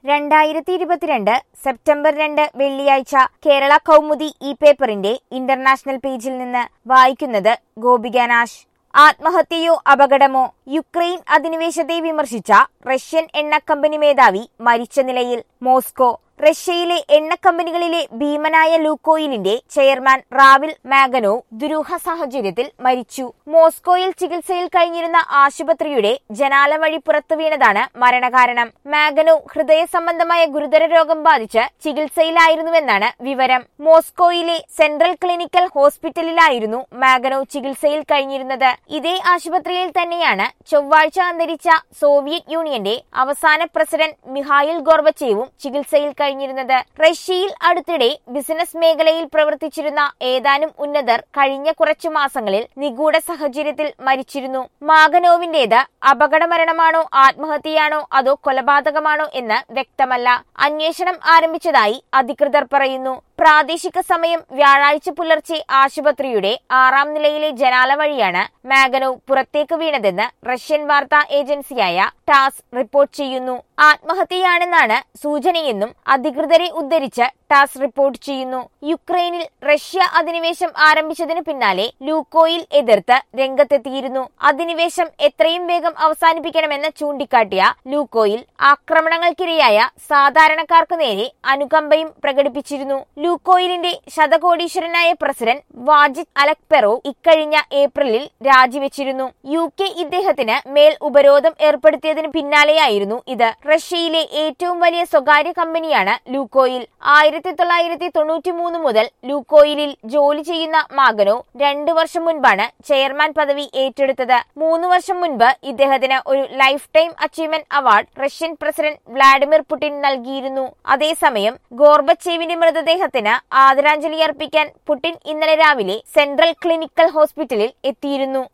രണ്ടായിരത്തി ഇരുപത്തിരണ്ട് സെപ്റ്റംബർ രണ്ട് വെള്ളിയാഴ്ച കേരള കൗമുദി ഈ പേപ്പറിന്റെ ഇന്റർനാഷണൽ പേജിൽ നിന്ന് വായിക്കുന്നത് ഗോപിക നാശ് ആത്മഹത്യയോ അപകടമോ യുക്രൈൻ അധിനിവേശത്തെ വിമർശിച്ച റഷ്യൻ എണ്ണ കമ്പനി മേധാവി മരിച്ച നിലയിൽ മോസ്കോ റഷ്യയിലെ എണ്ണ കമ്പനികളിലെ ഭീമനായ ലൂക്കോയിലിന്റെ ചെയർമാൻ റാവിൽ മാഗനോ ദുരൂഹ സാഹചര്യത്തിൽ മരിച്ചു മോസ്കോയിൽ ചികിത്സയിൽ കഴിഞ്ഞിരുന്ന ആശുപത്രിയുടെ ജനാല വഴി പുറത്തു വീണതാണ് മരണകാരണം മാഗനോ ഹൃദയ സംബന്ധമായ ഗുരുതര രോഗം ബാധിച്ച് ചികിത്സയിലായിരുന്നുവെന്നാണ് വിവരം മോസ്കോയിലെ സെൻട്രൽ ക്ലിനിക്കൽ ഹോസ്പിറ്റലിലായിരുന്നു മാഗനോ ചികിത്സയിൽ കഴിഞ്ഞിരുന്നത് ഇതേ ആശുപത്രിയിൽ തന്നെയാണ് ചൊവ്വാഴ്ച അന്തരിച്ച സോവിയറ്റ് യൂണിയന്റെ അവസാന പ്രസിഡന്റ് മിഹായിൽ ഗോർബച്ചേവും ചികിത്സയിൽ കഴിഞ്ഞിരുന്നത് റഷ്യയിൽ അടുത്തിടെ ബിസിനസ് മേഖലയിൽ പ്രവർത്തിച്ചിരുന്ന ഏതാനും ഉന്നതർ കഴിഞ്ഞ കുറച്ചു മാസങ്ങളിൽ നിഗൂഢ സാഹചര്യത്തിൽ മരിച്ചിരുന്നു മാഗനോവിന്റേത് അപകടമരണമാണോ ആത്മഹത്യയാണോ അതോ കൊലപാതകമാണോ എന്ന് വ്യക്തമല്ല അന്വേഷണം ആരംഭിച്ചതായി അധികൃതർ പറയുന്നു പ്രാദേശിക സമയം വ്യാഴാഴ്ച പുലർച്ചെ ആശുപത്രിയുടെ ആറാം നിലയിലെ ജനാല വഴിയാണ് മാഗനോ പുറത്തേക്ക് വീണതെന്ന് റഷ്യൻ വാർത്താ ഏജൻസിയായ ടാസ് റിപ്പോർട്ട് ചെയ്യുന്നു ആത്മഹത്യയാണെന്നാണ് സൂചനയെന്നും അധികൃതരെ ഉദ്ധരിച്ച് ടാസ് റിപ്പോർട്ട് ചെയ്യുന്നു യുക്രൈനിൽ റഷ്യ അധിനിവേശം ആരംഭിച്ചതിനു പിന്നാലെ ലൂക്കോയിൽ എതിർത്ത് രംഗത്തെത്തിയിരുന്നു അധിനിവേശം എത്രയും വേഗം അവസാനിപ്പിക്കണമെന്ന് ചൂണ്ടിക്കാട്ടിയ ലൂക്കോയിൽ ആക്രമണങ്ങൾക്കിരയായ സാധാരണക്കാർക്ക് നേരെ അനുകമ്പയും പ്രകടിപ്പിച്ചിരുന്നു ലൂക്കോയിലിന്റെ ശതകോടീശ്വരനായ പ്രസിഡന്റ് വാജിദ് അലക്പെറോ ഇക്കഴിഞ്ഞ ഏപ്രിലിൽ രാജിവെച്ചിരുന്നു യു കെ ഇദ്ദേഹത്തിന് മേൽ ഉപരോധം ഏർപ്പെടുത്തിയതിനു പിന്നാലെയായിരുന്നു ഇത് റഷ്യയിലെ ഏറ്റവും വലിയ സ്വകാര്യ കമ്പനിയാണ് ലൂക്കോയിൽ ആയിരത്തി തൊള്ളായിരത്തി തൊണ്ണൂറ്റി മൂന്ന് മുതൽ ലൂക്കോയിലിൽ ജോലി ചെയ്യുന്ന മാഗനോ രണ്ടു വർഷം മുൻപാണ് ചെയർമാൻ പദവി ഏറ്റെടുത്തത് മൂന്ന് വർഷം മുൻപ് ഇദ്ദേഹത്തിന് ഒരു lifetime achievement award Russian president Vladimir Putin നൽകിയിരുന്നു അതേസമയം ഗോർബച്ചേവിന്റെ മൃതദേഹത്തിന് ആദരാഞ്ജലി അർപ്പിക്കാൻ പുടിൻ ഇന്നലെ രാവിലെ സെൻട്രൽ ക്ലിനിക്കൽ ഹോസ്പിറ്റലിൽ എത്തിയിരുന്നു